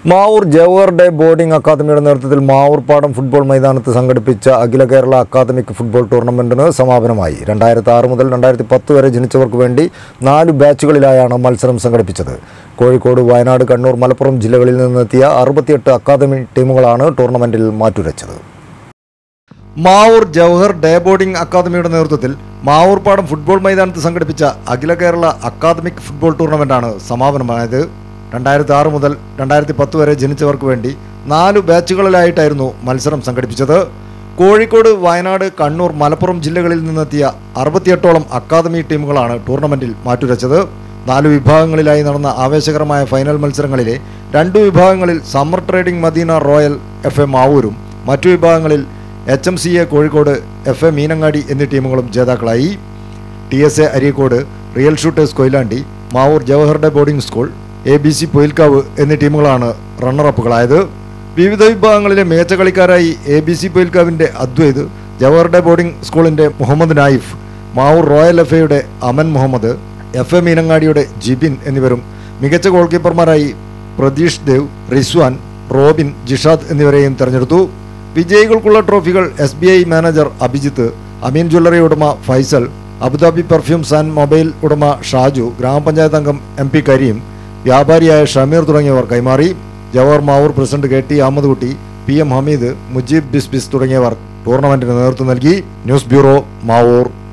Mavoor Jawahar day boarding അക്കാദമിയുടെ നേതൃത്വത്തിൽ മാവൂർ പാടം ഫുട്ബോൾ മൈതാനത്ത് സംഘടിപ്പിച്ച അഖില കേരള അക്കാദമിക് ഫുട്ബോൾ ടൂർണമെന്റിന് സമാപനമായി രണ്ടായിരത്തി ആറ് മുതൽ രണ്ടായിരത്തി പത്ത് വരെ ജനിച്ചവർക്ക് വേണ്ടി നാല് ബാച്ചുകളിലായാണ് മത്സരം സംഘടിപ്പിച്ചത് കോഴിക്കോട് വയനാട് കണ്ണൂർ മലപ്പുറം ജില്ലകളിൽ നിന്നെത്തിയ അറുപത്തിയെട്ട് അക്കാദമി ടീമുകളാണ് ടൂർണമെന്റിൽ മാറ്റുരച്ചത് മാവൂർ ജവഹർ ഡേ ബോർഡിംഗ് അക്കാദമിയുടെ നേതൃത്വത്തിൽ മാവൂർ പാടം ഫുട്ബോൾ മൈതാനത്ത് സംഘടിപ്പിച്ച അഖില കേരള അക്കാദമിക് ഫുട്ബോൾ ടൂർണമെന്റാണ് സമാപനമായത് രണ്ടായിരത്തി ആറ് മുതൽ രണ്ടായിരത്തി പത്ത് വരെ ജനിച്ചവർക്ക് വേണ്ടി നാല് ബാച്ചുകളിലായിട്ടായിരുന്നു മത്സരം സംഘടിപ്പിച്ചത് കോഴിക്കോട് വയനാട് കണ്ണൂർ മലപ്പുറം ജില്ലകളിൽ നിന്നെത്തിയ അറുപത്തിയെട്ടോളം അക്കാദമി ടീമുകളാണ് ടൂർണമെന്റിൽ മാറ്റുരച്ചത് നാല് വിഭാഗങ്ങളിലായി നടന്ന ആവേശകരമായ ഫൈനൽ മത്സരങ്ങളിലെ രണ്ട് വിഭാഗങ്ങളിൽ summer trading Madina royal F A മാവൂരും മറ്റു വിഭാഗങ്ങളിൽ H M C A Kozhikode F A Meenangadi എന്നീ ടീമുകളും ജേതാക്കളായി T S A Areekode real shooters Koyilandy Mavoor Jawahar day boarding school A B C Poilkavu എന്നീ ടീമുകളാണ് റണ്ണറപ്പുകളായത് വിവിധ വിഭാഗങ്ങളിലെ മികച്ച കളിക്കാരായി എ ബി സി പൊയിൽക്കാവിൻ്റെ അദ്വൈത് ജവഹർ ഡേ ബോർഡിംഗ് സ്കൂളിൻ്റെ മുഹമ്മദ് നായിഫ് മാവൂർ റോയൽ എഫ് എയുടെ അമൻ മുഹമ്മദ് എഫ് എ മീനങ്ങാടിയുടെ ജിബിൻ എന്നിവരും മികച്ച ഗോൾ കീപ്പർമാരായി പ്രതീഷ് ദേവ് റിസ്വാൻ റോബിൻ ജിഷാദ് എന്നിവരെയും തെരഞ്ഞെടുത്തു വിജയികൾക്കുള്ള ട്രോഫികൾ S B I manager Abhijith Ameen jewellery ഉടമ Faisal Abu Dhabi perfumes and mobile ഉടമ ഷാജു ഗ്രാമപഞ്ചായത്ത് അംഗം എം പി കരീം വ്യാപാരിയായ ഷമീർ തുടങ്ങിയവർ കൈമാറി Jawahar Mavoor president K T Ahammad Kutty P M Hameed Mujeeb Bisbis തുടങ്ങിയവർ ടൂർണമെന്റിന് നേതൃത്വം നൽകി ന്യൂസ് ബ്യൂറോ മാവൂർ